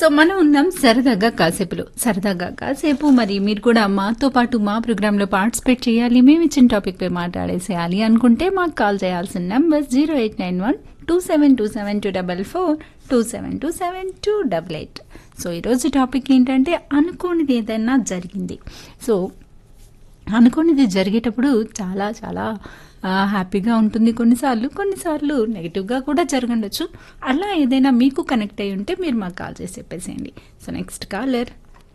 So మనం ఉన్నాం సరదాగా కాసేపులో సరదాగా కాసేపు మరి మీరు కూడా మాతో పాటు మా ప్రోగ్రామ్ లో పార్టిసిపేట్ చేయాలి మేము ఇచ్చిన టాపిక్ పై మాట్లాడేసేయాలి అనుకుంటే మాకు కాల్ చేయాల్సిన number zero eight nine one two seven two seven two double four two seven two seven two double eight so ఈరోజు టాపిక్ ఏంటంటే అనుకోనిది ఏదైనా జరిగింది సో అనుకోనిది జరిగేటప్పుడు చాలా చాలా ఆ, హ్యాపీగా ఉంటుంది కొన్నిసార్లు కొన్నిసార్లు నెగిటివ్గా కూడా జరగండొచ్చు అలా ఏదైనా మీకు కనెక్ట్ అయి ఉంటే మీరు మాకు కాల్ చేసి చెప్పేసేయండి సో నెక్స్ట్ కాలర్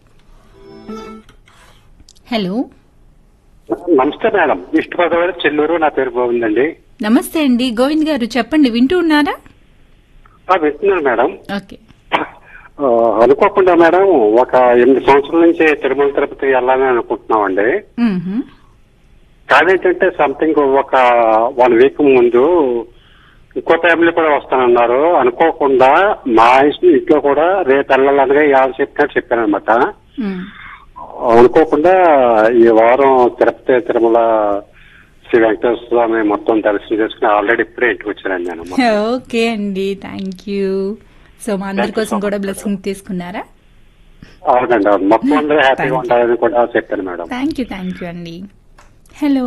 హలో నమస్తే మేడం ఈస్ట్ గోదావరి చెల్లూరు నా పేరు బాగుందండి నమస్తే అండి గోవింద్ గారు చెప్పండి వింటూ ఉన్నారా ఆ, వింటున్నాను మేడం ఓకే ఆ, అనుకోకుండా మేడం ఒక ఎనిమిది సంవత్సరాల నుంచి తిరుమల తిరుపతి వెళ్ళాలని అనుకుంటున్నామండి మ్మ్హమ్. కానీ ఏంటంటే సంథింగ్ ఒక వన్ వీక్ ముందు ఇంకో ఫ్యామిలీ కూడా వస్తానన్నారు అనుకోకుండా మా ఇంట్లో కూడా రేపు వెళ్ళాలనగా ఇవాళ చెప్పినట్టు చెప్పాను అనమాట మ్మ్. అనుకోకుండా ఈ వారం తిరుపతి తిరుమల శ్రీ వెంకటేశ్వర స్వామి మొత్తం దర్శనం చేసుకుని ఆల్రెడీ ఇప్పుడే ఇంటికి వచ్చానండి నేను ఓకే అండి థ్యాంక్ యూ సో మా అందరి కోసం కూడా బ్లెస్సింగ్ తీసుకున్నారా అవునండి అవును మొత్తం అందరూ హ్యాపీగా Thank you. ఉండాలని కూడా చెప్పాను madam thank you thank you అండి హలో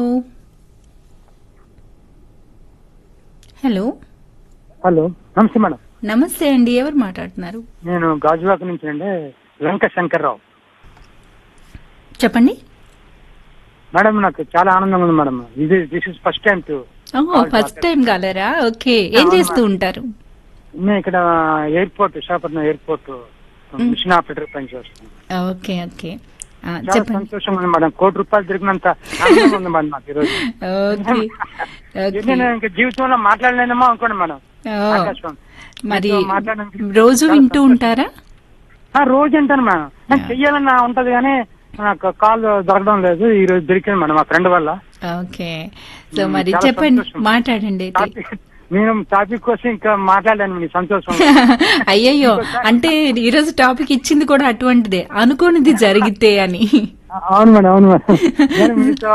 హలో హలో నమస్తే మేడం నమస్తే అండి ఎవరు మాట్లాడుతున్నారు నేను గాజువాక నుంచి అండి వెంకట శంకర్రావు చెప్పండి మేడం నాకు చాలా ఆనందంగా ఉంది మేడం ఇది this is first time to oh first time కాలరా ఓకే ఏం అవును, చేస్తూ మేడం. ఉంటారు నేను ఇక్కడ airport Visakhapatnam airport mission operator పనిచేస్తాను ఓకే ఓకే ఆ, చాలా చెప్పండి సంతోషంగా ఉంది మేడం కోటి రూపాయలు దొరికినంత ఆనందంగా ఉంది మేడం నాకు ఈరోజు ఓకే ఇది ఓకే నేను ఇంకా జీవితంలో మాట్లాడలేనేమో అనుకోండి మేడం ఓ, ఆకాశవాణి. మరి మీతో మాట్లాడడానికి రోజు చాలా వింటూ సంతోషం. ఉంటారా ఆ, రోజు అంటాను మేడం నాకు చెయ్యాలన్న ఉంటది కానీ నాకు కాల్ దొరకడం లేదు ఈ రోజు దొరికింది మేడం మా ఫ్రెండ్ వల్ల ఓకే సో మ్, మరి చాలా చెప్పండి సంతోషం. మాట్లాడండి అయితే టాపిక్ నేను టాపిక్ కోసం ఇంకా మాట్లాడాను మీ సంతోషం అయ్యయ్యో అంటే ఈరోజు టాపిక్ ఇచ్చింది కూడా అటువంటిదే అనుకోనిది జరిగితే అని అవును మేడం అవును మేడం నేను మీతో